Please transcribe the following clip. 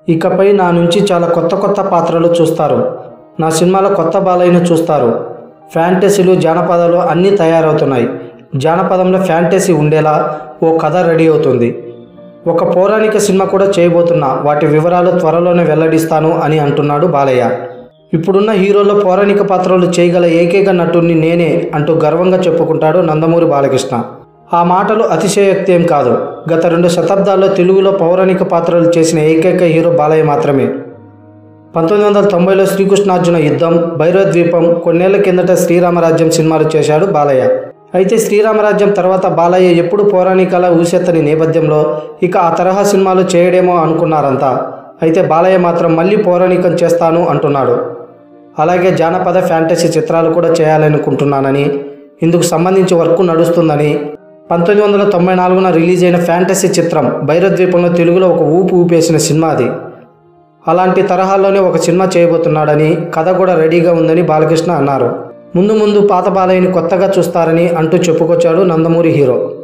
ఇకపై నా నుంచి చాలా కొత్త కొత్త పాత్రలు చూస్తారు నా సినిమాలో కొత్త బాలయ్యను చూస్తారు ఫ్యాంటసీలు జానపదాలు అన్నీ తయారవుతున్నాయి జానపదంలో ఫ్యాంటసీ ఉండేలా ఓ కథ రెడీ అవుతుంది ఒక పౌరాణిక సినిమా కూడా చేయబోతున్నా వాటి వివరాలు త్వరలోనే వెల్లడిస్తాను అని అంటున్నాడు బాలయ్య ఇప్పుడున్న హీరోల్లో పౌరాణిక పాత్రలు చేయగల ఏకైక నటుడిని నేనే అంటూ గర్వంగా చెప్పుకుంటాడు నందమూరి బాలకృష్ణ ఆ మాటలు అతిశయోక్తి ఏం కాదు గత రెండు శతాబ్దాల్లో తెలుగులో పౌరాణిక పాత్రలు చేసిన ఏకైక హీరో బాలయ్య మాత్రమే పంతొమ్మిది వందల తొంభైలో శ్రీకృష్ణార్జున యుద్ధం భైరవద్వీపం కొన్నేళ్ల కిందట శ్రీరామరాజ్యం సినిమాలు చేశాడు బాలయ్య అయితే శ్రీరామరాజ్యం తర్వాత బాలయ్య ఎప్పుడు పౌరాణికాల ఊసెత్తని నేపథ్యంలో ఇక ఆ తరహా సినిమాలు చేయడేమో అనుకున్నారంతా అయితే బాలయ్య మాత్రం మళ్ళీ పౌరాణికం చేస్తాను అంటున్నాడు అలాగే జానపద ఫ్యాంటసీ చిత్రాలు కూడా చేయాలనుకుంటున్నానని ఇందుకు సంబంధించి వర్క్ నడుస్తుందని పంతొమ్మిది వందల తొంభై నాలుగున రిలీజ్ అయిన ఫ్యాంటసీ చిత్రం భైరద్వీపంలో తెలుగులో ఒక ఊపు ఊపేసిన సినిమా అది అలాంటి తరహాలోనే ఒక సినిమా చేయబోతున్నాడని కథ కూడా రెడీగా ఉందని బాలకృష్ణ అన్నారు ముందు ముందు పాత బాలయ్యని కొత్తగా చూస్తారని అంటూ చెప్పుకొచ్చాడు నందమూరి హీరో